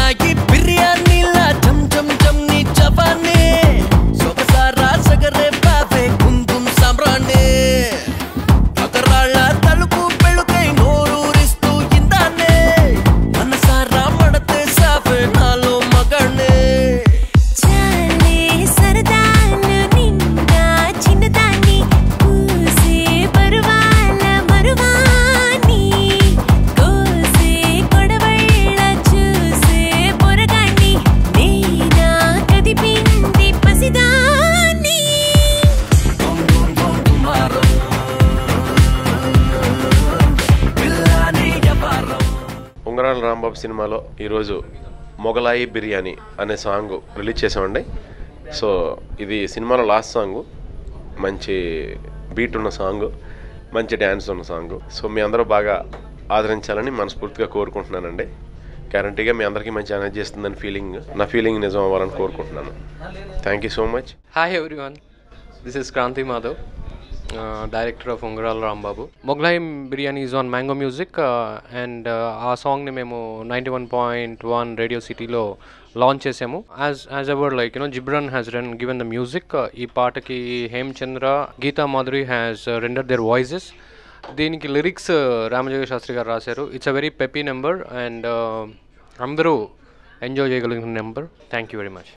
మొగలాయి బిర్యానీలా జం జం జం నీ జవానే సొగసారా సగరే బావే కుంకుం సామ్రాణే అగరాళ్ళ తలుపు పెళ్ళుకై నోరూరిస్తూ ఇందానే మనసారా మడతే సావే నాలో మగణే చాలే సరదాలు నిండా చిన్నదాన్ని పూసే పరువాల మరువాని కోసే కొడవళ్ళ చూసే పొరగాన్ని నేనా కదిపింది పసిదాన్ని డుమ్ డుమ్ డుమ్ డుమారో. పిల్లాని ఎవ్వారో. ఉంగరాల రాంబాబు సినిమాలో ఈరోజు మొగలాయి బిర్యానీ అనే సాంగ్ రిలీజ్ చేసామండి సో ఇది సినిమాలో లాస్ట్ సాంగ్ మంచి బీట్ ఉన్న సాంగ్ మంచి డ్యాన్స్ ఉన్న సాంగ్ సో మీ అందరూ బాగా ఆదరించాలని మనస్ఫూర్తిగా కోరుకుంటున్నానండి గ్యారంటీగా మీ అందరికీ మంచి ఎనర్జీ ఇస్తుందని ఫీలింగ్ నా ఫీలింగ్ నిజం అవ్వాలని కోరుకుంటున్నాను thank you so much Hi everyone, this is Kranti Madhav, uh, director of Ungaral Rambabu. Moglai Biryani is on Mango Music uh, and uh, ఆ సాంగ్ని మేము ninety one point one radio సిటీలో launch చేసాము as as ever like you know Ghibran has run given the music ఈ పాటకి Hemachandra Geetha Madhuri has render their voices దీనికి lyrics Ramajoga Sastry గారు రాశారు it's a very peppy number and అందరూ ఎంజాయ్ చేయగలిగిన number thank you very much